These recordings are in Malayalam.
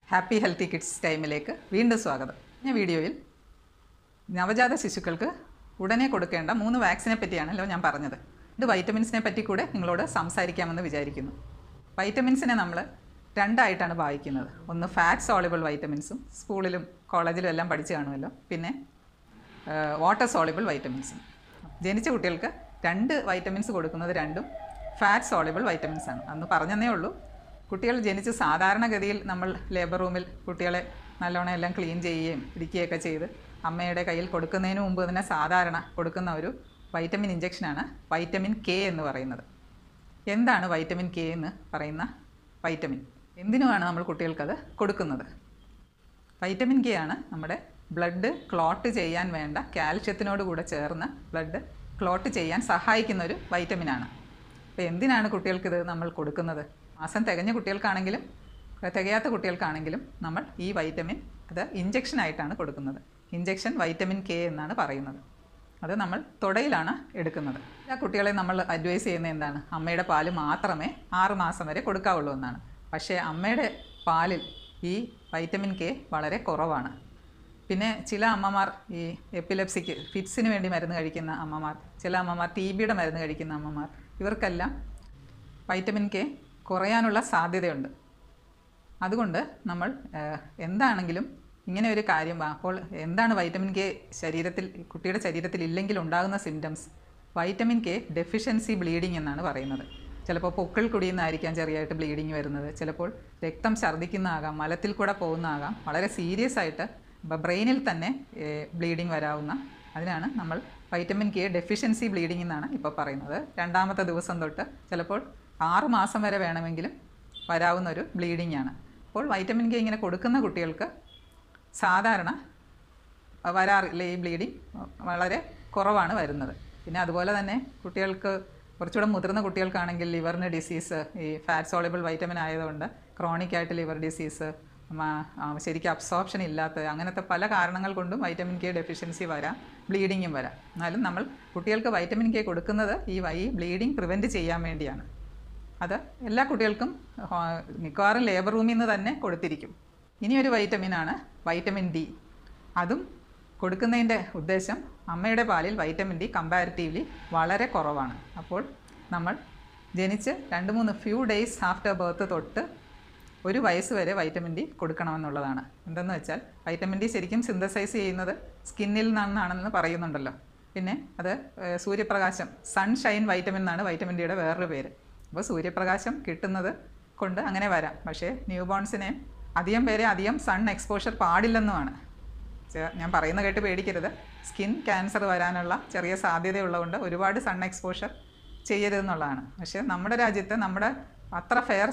ഹാപ്പി ഹെൽത്തി കിഡ്സ് ടൈമിലേക്ക് വീണ്ടും സ്വാഗതം ഈ വീഡിയോയിൽ നവജാത ശിശുക്കൾക്ക് ഉടനെ കൊടുക്കേണ്ട മൂന്ന് വാക്സിനെ പറ്റിയാണല്ലോ ഞാൻ പറഞ്ഞത് ഇത് വൈറ്റമിൻസിനെ പറ്റി കൂടെ നിങ്ങളോട് സംസാരിക്കാമെന്ന് വിചാരിക്കുന്നു വൈറ്റമിൻസിനെ നമ്മൾ രണ്ടായിട്ടാണ് ഭാവിക്കുന്നത് ഒന്ന് ഫാറ്റ് സോളിബിൾ വൈറ്റമിൻസും സ്കൂളിലും കോളേജിലും എല്ലാം പഠിച്ചു കാണുമല്ലോ പിന്നെ വാട്ടർ സോളിബിൾ വൈറ്റമിൻസും ജനിച്ച കുട്ടികൾക്ക് രണ്ട് വൈറ്റമിൻസ് കൊടുക്കുന്നത് രണ്ടും ഫാറ്റ് സോളിബിൾ വൈറ്റമിൻസ് ആണ് അന്ന് പറഞ്ഞതേ ഉള്ളൂ കുട്ടികൾ ജനിച്ച് സാധാരണഗതിയിൽ നമ്മൾ ലേബർ റൂമിൽ കുട്ടികളെ നല്ലോണം എല്ലാം ക്ലീൻ ചെയ്യുകയും ഇരിക്കുകയൊക്കെ ചെയ്ത് അമ്മയുടെ കയ്യിൽ കൊടുക്കുന്നതിന് മുമ്പ് തന്നെ സാധാരണ കൊടുക്കുന്ന ഒരു വൈറ്റമിൻ ഇഞ്ചക്ഷനാണ് വൈറ്റമിൻ കെ എന്ന് പറയുന്നത് എന്താണ് വൈറ്റമിൻ കെ എന്ന് പറയുന്ന വൈറ്റമിൻ എന്തിനുമാണ് നമ്മൾ കുട്ടികൾക്കത് കൊടുക്കുന്നത് വൈറ്റമിൻ കെ ആണ് നമ്മുടെ ബ്ലഡ് ക്ലോട്ട് ചെയ്യാൻ വേണ്ട കാൽഷ്യത്തിനോട് കൂടെ ചേർന്ന് ബ്ലഡ് ക്ലോട്ട് ചെയ്യാൻ സഹായിക്കുന്ന ഒരു വൈറ്റമിനാണ് അപ്പോൾ എന്തിനാണ് കുട്ടികൾക്കിത് നമ്മൾ കൊടുക്കുന്നത് മാസം തികഞ്ഞ കുട്ടികൾക്കാണെങ്കിലും തികയാത്ത കുട്ടികൾക്കാണെങ്കിലും നമ്മൾ ഈ വൈറ്റമിൻ അത് ഇഞ്ചക്ഷനായിട്ടാണ് കൊടുക്കുന്നത് ഇഞ്ചക്ഷൻ വൈറ്റമിൻ കെ എന്നാണ് പറയുന്നത് അത് നമ്മൾ തുടയിലാണ് എടുക്കുന്നത് ആ കുട്ടികളെ നമ്മൾ അഡ്വൈസ് ചെയ്യുന്നത് എന്താണ് അമ്മയുടെ പാല് മാത്രമേ ആറ് മാസം വരെ കൊടുക്കാവുള്ളൂ എന്നാണ് പക്ഷേ അമ്മയുടെ പാലിൽ ഈ വൈറ്റമിൻ കെ വളരെ കുറവാണ് പിന്നെ ചില അമ്മമാർ ഈ എപ്പിലെപ്സിക്ക് ഫിറ്റ്സിന് വേണ്ടി മരുന്ന് കഴിക്കുന്ന അമ്മമാർ ചില അമ്മമാർ ടി ബിയുടെ മരുന്ന് കഴിക്കുന്ന അമ്മമാർ ഇവർക്കെല്ലാം വൈറ്റമിൻ കെ കുറയാനുള്ള സാധ്യതയുണ്ട് അതുകൊണ്ട് നമ്മൾ ഏഹ്, എന്താണെങ്കിലും ഇങ്ങനെ ഒരു കാര്യം വാ- അപ്പോൾ എന്താണ് വൈറ്റമിൻ കെ ശരീരത്തിൽ കുട്ടിയുടെ ശരീരത്തിൽ ഇല്ലെങ്കിൽ ഉണ്ടാകുന്ന symptoms vitamin K deficiency bleeding എന്നാണ് പറയുന്നത് ചിലപ്പോൾ പൊക്കിൾ കുടിയുന്നതായിരിക്കാം ചെറിയായിട്ട് ബ്ലീഡിങ് വരുന്നത് ചിലപ്പോൾ രക്തം ഛർദ്ദിക്കുന്നതാകാം മലത്തിൽ കൂടെ പോകുന്നതാകാം വളരെ സീരിയസ് ആയിട്ട് ബ്രെയിനിൽ തന്നെ ബ്ലീഡിങ് വരാവുന്ന അതിനാണ് നമ്മൾ വൈറ്റമിൻ കെ ഡെഫിഷ്യൻസി ബ്ലീഡിംഗ് എന്നാണ് ഇപ്പോൾ പറയുന്നത് രണ്ടാമത്തെ ദിവസം തൊട്ട് ചിലപ്പോൾ ആറ് മാസം വരെ വേണമെങ്കിലും വരാവുന്ന ഒരു ബ്ലീഡിംഗ് ആണ് അപ്പോൾ വൈറ്റമിൻ കെ ഇങ്ങനെ കൊടുക്കുന്ന കുട്ടികൾക്ക് സാധാരണ വരാറില്ല ഈ ബ്ലീഡിങ് വളരെ കുറവാണ് വരുന്നത് പിന്നെ അതുപോലെ തന്നെ കുട്ടികൾക്ക് കുറച്ചുകൂടെ മുതിർന്ന കുട്ടികൾക്കാണെങ്കിൽ ലിവറിന് ഡിസീസ് ഈ ഫാറ്റ് സോളിബിൾ വൈറ്റമിൻ ആയതുകൊണ്ട് ക്രോണിക് ആയിട്ട് ലിവർ ഡിസീസ് ശരിക്കും അബ്സോർപ്ഷൻ ഇല്ലാത്ത അങ്ങനത്തെ പല കാരണങ്ങൾ കൊണ്ടും വൈറ്റമിൻ കെ ഡെഫിഷ്യൻസി വരാം ബ്ലീഡിങ്ങും വരാം എന്നാലും നമ്മൾ കുട്ടികൾക്ക് വൈറ്റമിൻ കെ കൊടുക്കുന്നത് ഈ ഈ ബ്ലീഡിങ് പ്രിവെൻറ്റ് ചെയ്യാൻ വേണ്ടിയാണ് അത് എല്ലാ കുട്ടികൾക്കും ഹോ- മിക്കവാറും ലേബർ റൂമിൽ നിന്ന് തന്നെ കൊടുത്തിരിക്കും ഇനി ഒരു വൈറ്റമിനാണ് വൈറ്റമിൻ ഡി അതും കൊടുക്കുന്നതിൻ്റെ ഉദ്ദേശം അമ്മയുടെ പാലിൽ വൈറ്റമിൻ ഡി കമ്പാരിറ്റീവ്ലി വളരെ കുറവാണ് അപ്പോൾ നമ്മൾ ജനിച്ച് രണ്ട് മൂന്ന് ഫ്യൂ ഡേയ്സ് ആഫ്റ്റർ ബർത്ത് തൊട്ട് ഒരു വയസ്സ് വരെ വൈറ്റമിൻ ഡി കൊടുക്കണമെന്നുള്ളതാണ് എന്തെന്ന് വെച്ചാൽ വൈറ്റമിൻ ഡി ശരിക്കും സിന്തസൈസ് ചെയ്യുന്നത് സ്കിന്നിൽ നിന്നാണെന്ന് പറയുന്നുണ്ടല്ലോ പിന്നെ അത് ഏഹ്, സൂര്യപ്രകാശം സൺഷൈൻ വൈറ്റമിൻ എന്നാണ് വൈറ്റമിൻ ഡിയുടെ വേറൊരു പേര് അപ്പോൾ സൂര്യപ്രകാശം കിട്ടുന്നത് കൊണ്ട് അങ്ങനെ വരാം പക്ഷേ ന്യൂ ബോൺസിനെ അധികം പേരെ അധികം സൺ എക്സ്പോഷർ പാടില്ലെന്നുമാണ് ചെ- ഞാൻ പറയുന്ന കേട്ട് പേടിക്കരുത് സ്കിൻ ക്യാൻസർ വരാനുള്ള ചെറിയ സാധ്യതയുള്ളതുകൊണ്ട് ഒരുപാട് സൺ എക്സ്പോഷർ ചെയ്യരുതെന്നുള്ളതാണ് പക്ഷേ നമ്മുടെ രാജ്യത്ത് നമ്മുടെ അത്ര ഫെയർ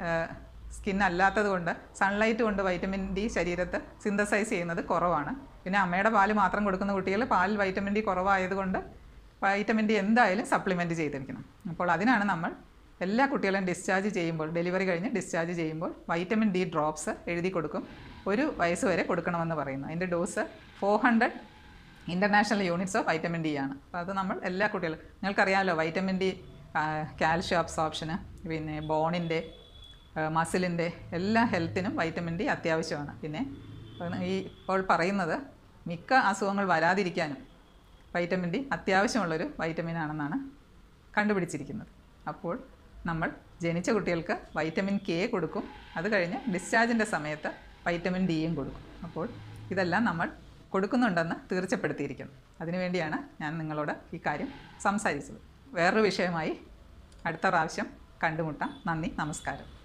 സ്കിൻ അല്ലാത്തത് കൊണ്ട് സൺലൈറ്റ് കൊണ്ട് വൈറ്റമിൻ ഡി ശരീരത്ത് സിന്തസൈസ് ചെയ്യുന്നത് കുറവാണ് പിന്നെ അമ്മയുടെ പാല് മാത്രം കൊടുക്കുന്ന കുട്ടികൾ പാലിൽ വൈറ്റമിൻ ഡി കുറവായതുകൊണ്ട് വൈറ്റമിൻ ഡി എന്തായാലും സപ്ലിമെൻറ്റ് ചെയ്തിരിക്കണം അപ്പോൾ അതിനാണ് നമ്മൾ എല്ലാ കുട്ടികളെയും ഡിസ്ചാർജ് ചെയ്യുമ്പോൾ ഡെലിവറി കഴിഞ്ഞ് ഡിസ്ചാർജ് ചെയ്യുമ്പോൾ വൈറ്റമിൻ ഡി ഡ്രോപ്സ് എഴുതി കൊടുക്കും ഒരു വയസ്സ് വരെ കൊടുക്കണമെന്ന് പറയുന്നു അതിൻ്റെ dose four hundred international units of vitamin D ആണ് അപ്പോൾ അത് നമ്മൾ എല്ലാ കുട്ടികളും നിങ്ങൾക്കറിയാമല്ലോ വൈറ്റമിൻ ഡി കാൽഷ്യം അബ്സോർപ്ഷന് പിന്നെ ബോണിൻ്റെ മസിലിൻ്റെ എല്ലാ ഹെൽത്തിനും വൈറ്റമിൻ ഡി അത്യാവശ്യമാണ് പിന്നെ ഈ ഇപ്പോൾ പറയുന്നത് മിക്ക അസുഖങ്ങൾ വരാതിരിക്കാനും വൈറ്റമിൻ ഡി അത്യാവശ്യമുള്ളൊരു വൈറ്റമിൻ ആണെന്നാണ് കണ്ടുപിടിച്ചിരിക്കുന്നത് അപ്പോൾ നമ്മൾ ജനിച്ച കുട്ടികൾക്ക് വൈറ്റമിൻ കെ കൊടുക്കും അത് കഴിഞ്ഞ് ഡിസ്ചാർജിൻ്റെ സമയത്ത് വൈറ്റമിൻ ഡിയും കൊടുക്കും അപ്പോൾ ഇതെല്ലാം നമ്മൾ കൊടുക്കുന്നുണ്ടെന്ന് തീർച്ചപ്പെടുത്തിയിരിക്കുന്നു അതിനുവേണ്ടിയാണ് ഞാൻ നിങ്ങളോട് ഈ കാര്യം സംസാരിച്ചത് വേറൊരു വിഷയമായി അടുത്ത പ്രാവശ്യം കണ്ടുമുട്ടാം നന്ദി നമസ്കാരം